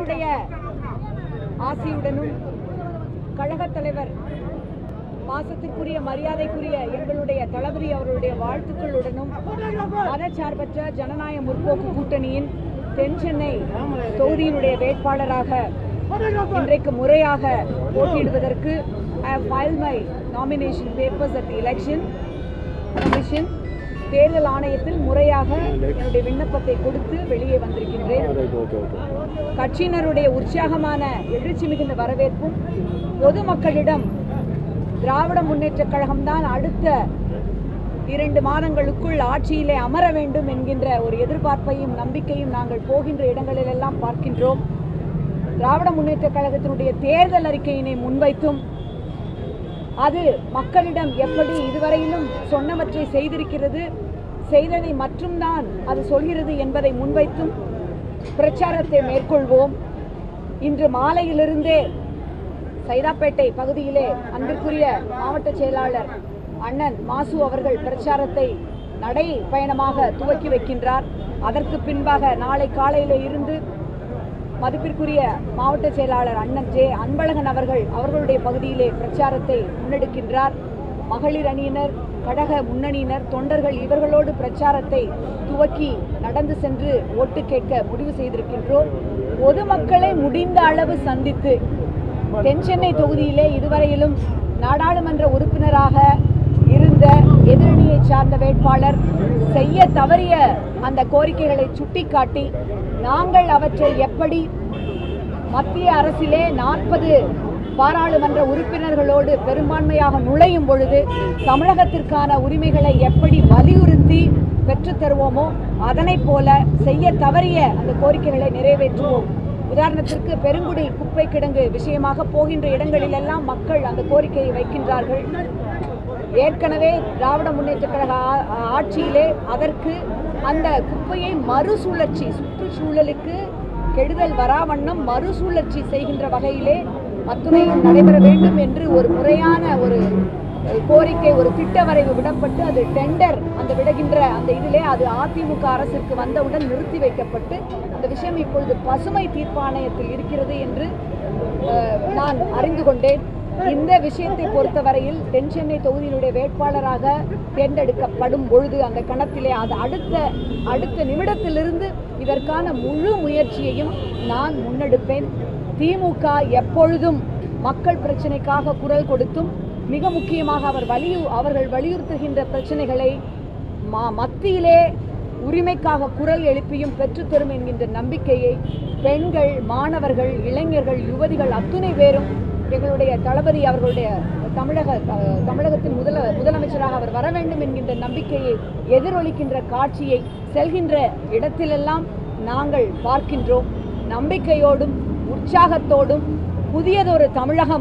மக்களுடைய ஆசியுடனும் கழகத் தலைவர் பாசத்திற்குரிய மரியாதைக்குரிய எங்களுடைய தளபதி அவர்களுடைய வாழ்த்துக்களுடனும் மதச்சார்பற்ற ஜனநாயக முற்போக்கு கூட்டணியின் தென் சென்னை தொகுதியினுடைய வேட்பாளராக இன்றைக்கு முறையாக போட்டியிடுவதற்கு I have filed my nomination papers at the election commission தேர்தல் ஆணையத்தில் முறையாக என்னுடைய விண்ணப்பத்தை கொடுத்து வெளியே வந்திருக்கின்றேன் கட்சியினருடைய உற்சாகமான எழுச்சி மிகுந்த வரவேற்பும் பொதுமக்களிடம் திராவிட முன்னேற்றக் கழகம்தான் அடுத்த இரண்டு மாதங்களுக்குள் ஆட்சியிலே அமர வேண்டும் என்கின்ற ஒரு எதிர்பார்ப்பையும் நம்பிக்கையும் நாங்கள் போகின்ற இடங்களிலெல்லாம் பார்க்கின்றோம் திராவிட முன்னேற்றக் கழகத்தினுடைய தேர்தல் அறிக்கையினை முன்வைத்தும் அது மக்களிடம் எப்படி இதுவரையிலும் சொன்னவற்றை செய்திருக்கிறது செய்ததை மட்டும்தான் அது சொல்கிறது என்பதை முன்வைத்தும் பிரச்சாரத்தை மேற்கொள்வோம் இன்று மாலையிலிருந்தே சைதாப்பேட்டை பகுதியிலே அன்பிற்குரிய மாவட்ட செயலாளர் அண்ணன் மாசு அவர்கள் பிரச்சாரத்தை நடை பயணமாக துவக்கி வைக்கின்றார் அதற்கு பின்பாக நாளை காலையில இருந்து மதிப்பிற்குரிய மாவட்ட செயலாளர் அண்ணன் ஜே அன்பழகன் அவர்கள் அவர்களுடைய பகுதியிலே பிரச்சாரத்தை முன்னெடுக்கின்றார் மகளிர் அணியினர் கழக முன்னணியினர் தொண்டர்கள் இவர்களோடு பிரச்சாரத்தை துவக்கி நடந்து சென்று ஓட்டு கேட்க முடிவு செய்திருக்கின்றோம் பொதுமக்களை முடிந்த அளவு சந்தித்து தென் சென்னை தொகுதியிலே இதுவரையிலும் நாடாளுமன்ற உறுப்பினராக இருந்த எதிரணியை சார்ந்த வேட்பாளர் செய்ய தவறிய அந்த கோரிக்கைகளை சுட்டிக்காட்டி நாங்கள் அவற்றை எப்படி மத்திய அரசிலே நாற்பது பாராளுமன்ற உறுப்பினர்களோடு பெரும்பான்மையாக நுழையும் பொழுது தமிழகத்திற்கான உரிமைகளை எப்படி வலியுறுத்தி பெற்றுத் தருவோமோ அதனைப் போல செய்ய தவறிய அந்த கோரிக்கைகளை நிறைவேற்றுவோம் உதாரணத்திற்கு பெருங்குடி குப்பை கிடங்கு விஷயமாக போகின்ற இடங்களிலெல்லாம் மக்கள் அந்த கோரிக்கையை வைக்கின்றார்கள் ஏற்கனவே திராவிட முன்னேற்ற கழக ஆ- ஆட்சியிலே அதற்கு அந்த குப்பையை மறுசுழற்சி சுற்றுச்சூழலுக்கு கெடுதல் வராவண்ணம் மறுசுழற்சி செய்கின்ற வகையிலே அத்துணையும் நடைபெற வேண்டும் என்று ஒரு முறையான ஒரு அஹ், கோரிக்கை ஒரு திட்ட வரைவு விடப்பட்டு அது டெண்டர் அந்த விடுகின்ற அந்த இதிலே அது அதிமுக அரசிற்கு வந்தவுடன் நிறுத்தி வைக்கப்பட்டு அந்த விஷயம் இப்பொழுது பசுமை தீர்ப்பாணையத்தில் இருக்கிறது என்று அஹ், நான் அறிந்து கொண்டேன் இந்த விஷயத்தை பொறுத்தவரையில் தென் சென்னை தொகுதியினுடைய வேட்பாளராக தேர்ந்தெடுக்கப்படும் பொழுது அந்த கணத்திலே அது அடுத்த அடுத்த நிமிடத்திலிருந்து இதற்கான முழு முயற்சியையும் நான் முன்னெடுப்பேன் திமுக எப்பொழுதும் மக்கள் பிரச்சனைக்காக குரல் கொடுத்தும் மிக முக்கியமாக அவர் வலியு அவர்கள் வலியுறுத்துகின்ற பிரச்சனைகளை மா- மத்தியிலே உரிமைக்காக குரல் எழுப்பியும் பெற்றுத்தரும் என்கின்ற நம்பிக்கையை பெண்கள் மாணவர்கள் இளைஞர்கள் யுவதிகள் அத்துணை பேரும் எங்களுடைய தளபதி அவர்களுடைய தமிழக அஹ், தமிழகத்தின் முதல முதலமைச்சராக அவர் வர வேண்டும் என்கின்ற நம்பிக்கையை எதிரொலிக்கின்ற காட்சியை செல்கின்ற இடத்திலெல்லாம் நாங்கள் பார்க்கின்றோம் நம்பிக்கையோடும் உற்சாகத்தோடும் புதியதொரு தமிழகம்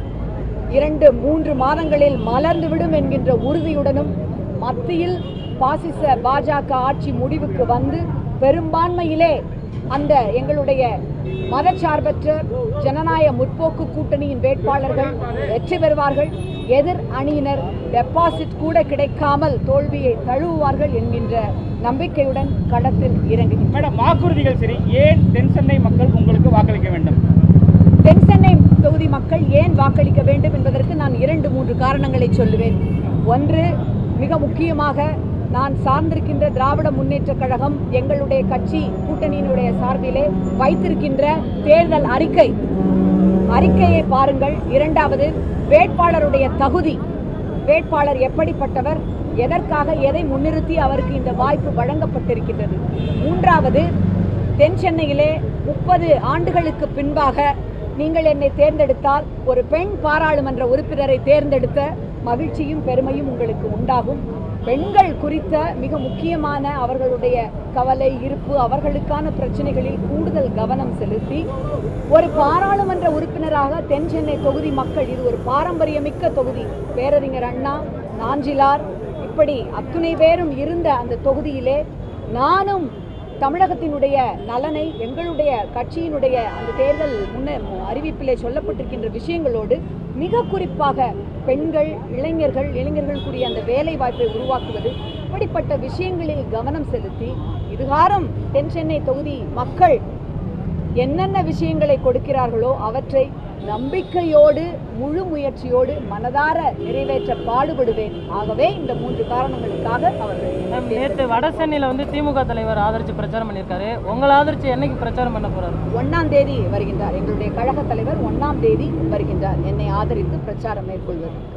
இரண்டு மூன்று மாதங்களில் மலர்ந்துவிடும் என்கின்ற உறுதியுடனும் மத்தியில் பாசிச பாஜக ஆட்சி முடிவுக்கு வந்து பெரும்பான்மையிலே அந்த எங்களுடைய மதச்சார்பற்ற ஜனநாயக முற்போக்கு கூட்டணியின் வேட்பாளர்கள் வெற்றி பெறுவார்கள் எதிர் அணியினர் டெபாசிட் கூட கிடைக்காமல் தோல்வியை தழுவுவார்கள் என்கின்ற நம்பிக்கையுடன் களத்தில் இறங்குகின்றனர் மேடம் வாக்குறுதிகள் சரி ஏன் தென் சென்னை மக்கள் உங்களுக்கு வாக்களிக்க வேண்டும் தென் சென்னை தொகுதி மக்கள் ஏன் வாக்களிக்க வேண்டும் என்பதற்கு நான் இரண்டு மூன்று காரணங்களை சொல்லுவேன் ஒன்று மிக முக்கியமாக நான் சார்ந்திருக்கின்ற திராவிட முன்னேற்றக் கழகம் எங்களுடைய கட்சி கூட்டணியினுடைய சார்பிலே வைத்திருக்கின்ற தேர்தல் அறிக்கை அறிக்கையை பாருங்கள் இரண்டாவது வேட்பாளருடைய தகுதி வேட்பாளர் எப்படிப்பட்டவர் எதற்காக எதை முன்னிறுத்தி அவருக்கு இந்த வாய்ப்பு வழங்கப்பட்டிருக்கின்றது மூன்றாவது தென் சென்னையிலே முப்பது ஆண்டுகளுக்கு பின்பாக நீங்கள் என்னை தேர்ந்தெடுத்தால் ஒரு பெண் பாராளுமன்ற உறுப்பினரை தேர்ந்தெடுத்த மகிழ்ச்சியும் பெருமையும் உங்களுக்கு உண்டாகும் பெண்கள் குறித்த மிக முக்கியமான அவர்களுடைய கவலை இருப்பு அவர்களுக்கான பிரச்சனைகளில் கூடுதல் கவனம் செலுத்தி ஒரு பாராளுமன்ற உறுப்பினராக தென் சென்னை தொகுதி மக்கள் இது ஒரு பாரம்பரியமிக்க தொகுதி பேரறிஞர் அண்ணா நாஞ்சிலார் இப்படி அத்துணை பேரும் இருந்த அந்த தொகுதியிலே நானும் தமிழகத்தினுடைய நலனை எங்களுடைய கட்சியினுடைய அந்த தேர்தல் முன்ன அறிவிப்பிலே சொல்லப்பட்டிருக்கின்ற விஷயங்களோடு மிக குறிப்பாக பெண்கள் இளைஞர்கள் இளைஞர்களுக்குரிய அந்த வேலை வாய்ப்பை உருவாக்குவது இப்படிப்பட்ட விஷயங்களில் கவனம் செலுத்தி இதுகாரம் தென் சென்னை தொகுதி மக்கள் என்னென்ன விஷயங்களை கொடுக்கிறார்களோ அவற்றை நம்பிக்கையோடு முழு முயற்சியோடு மனதார நிறைவேற்ற பாடுபடுவேன் ஆகவே இந்த மூன்று காரணங்களுக்காக அவர்கள் மேம் நேற்று வட சென்னையில் வந்து திமுக தலைவர் ஆதரிச்சு பிரச்சாரம் பண்ணியிருக்காரு உங்களை ஆதரிச்சு என்னைக்கு பிரச்சாரம் பண்ண போறாரு ஒன்னாம் தேதி வருகின்றார் எங்களுடைய கழக தலைவர் ஒன்னாம் தேதி வருகின்றார் என்னை ஆதரித்து பிரச்சாரம் மேற்கொள்வதற்கு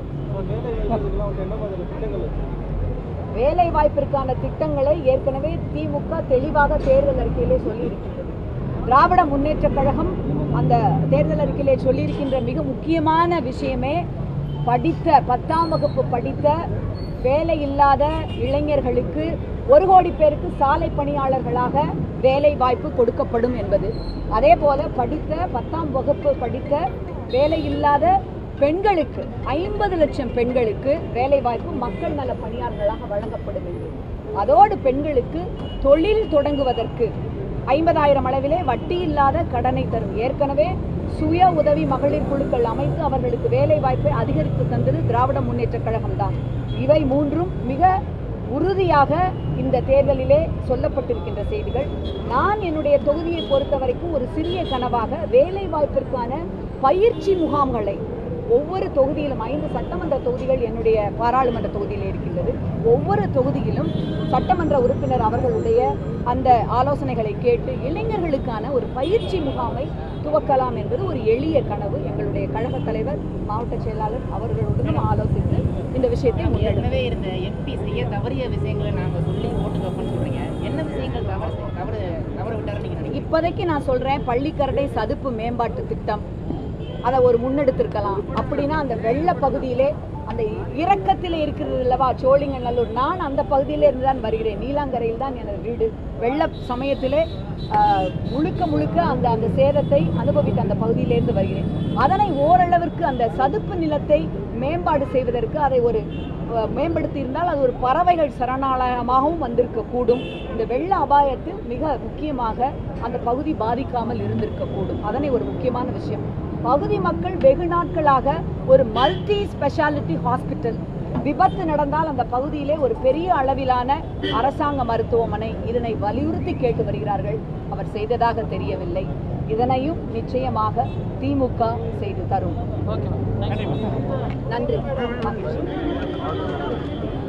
வேலை வாய்ப்பிற்கான திட்டங்களை ஏற்கனவே திமுக தெளிவாக தேர்தல் அறிக்கையிலே சொல்லியிருக்கின்றது திராவிட முன்னேற்ற கழகம் அந்த தேர்தல் அறிக்கையிலே சொல்லியிருக்கின்ற மிக முக்கியமான விஷயமே படித்த பத்தாம் வகுப்பு படித்த வேலை இல்லாத இளைஞர்களுக்கு ஒரு கோடி பேருக்கு சாலை பணியாளர்களாக வேலை வாய்ப்பு கொடுக்கப்படும் என்பது அதே போல படித்த பத்தாம் வகுப்பு படித்த வேலை இல்லாத பெண்களுக்கு ஐம்பது லட்சம் பெண்களுக்கு வேலைவாய்ப்பு மக்கள் நல பணியாளர்களாக வழங்கப்படும் என்று அதோடு பெண்களுக்கு தொழில் தொடங்குவதற்கு ஐம்பதாயிரம் அளவிலே வட்டி இல்லாத கடனை தரும் ஏற்கனவே சுய உதவி மகளிர் குழுக்கள் அமைத்து அவர்களுக்கு வேலை வாய்ப்பை அதிகரித்து தந்தது திராவிட முன்னேற்ற கழகம்தான் இவை மூன்றும் மிக உறுதியாக இந்த தேர்தலிலே சொல்லப்பட்டிருக்கின்ற செய்திகள் நான் என்னுடைய தொகுதியை பொறுத்த வரைக்கும் ஒரு சிறிய கனவாக வேலை வாய்ப்பிற்கான பயிற்சி முகாம்களை ஒவ்வொரு தொகுதியிலும் ஐந்து சட்டமன்ற தொகுதிகள் என்னுடைய பாராளுமன்ற தொகுதியில் இருக்கின்றது ஒவ்வொரு தொகுதியிலும் சட்டமன்ற உறுப்பினர் அவர்களுடைய அந்த ஆலோசனைகளை கேட்டு இளைஞர்களுக்கான ஒரு பயிற்சி முகாமை துவக்கலாம் என்பது ஒரு எளிய கனவு எங்களுடைய கழக தலைவர் மாவட்ட செயலாளர் அவர்களுடனும் ஆலோசித்து இந்த விஷயத்தை முன்னெடுப்போம் ஏற்கனவே இருந்த எம்பி செய்ய தவறிய விஷயங்களை நாங்க சொல்லி ஓட்டு கேட்போம்னு சொல்றீங்க என்ன விஷயங்கள் தவறு தவறு தவறு விட்டாருன்னு நீங்க நினைக்கிறீங்க இப்போதைக்கு நான் சொல்றேன் பள்ளிக்கரடை சதுப்பு மேம்பாட்டு திட்டம் அதை ஒரு முன்னெடுத்திருக்கலாம் அப்படின்னா அந்த வெள்ள பகுதியிலே அந்த இறக்கத்தில் இருக்கிறது அல்லவா சோழிங்கநல்லூர் நான் அந்த பகுதியிலே இருந்து தான் வருகிறேன் நீலாங்கரையில் தான் எனது வீடு வெள்ள சமயத்திலே ஆஹ், முழுக்க முழுக்க அந்த அந்த சேதத்தை அனுபவித்த அந்த பகுதியிலேருந்து வருகிறேன் அதனை ஓரளவிற்கு அந்த சதுப்பு நிலத்தை மேம்பாடு செய்வதற்கு அதை ஒரு அஹ், மேம்படுத்தி இருந்தால் அது ஒரு பறவைகள் சரணாலயமாகவும் வந்திருக்க கூடும் இந்த வெள்ள அபாயத்தில் மிக முக்கியமாக அந்த பகுதி பாதிக்காமல் இருந்திருக்க கூடும் அதனை ஒரு முக்கியமான விஷயம் பகுதி மக்கள் வெகு நாட்களாக ஒரு மல்டி ஸ்பெஷாலிட்டி ஹாஸ்பிட்டல் விபத்து நடந்தால் அந்த பகுதியிலே ஒரு பெரிய அளவிலான அரசாங்க மருத்துவமனை இதனை வலியுறுத்தி கேட்டு வருகிறார்கள் அவர் செய்ததாக தெரியவில்லை இதனையும் நிச்சயமாக திமுக செய்து தரும் ஓகே மேம் நன்றி மகிழ்ச்சி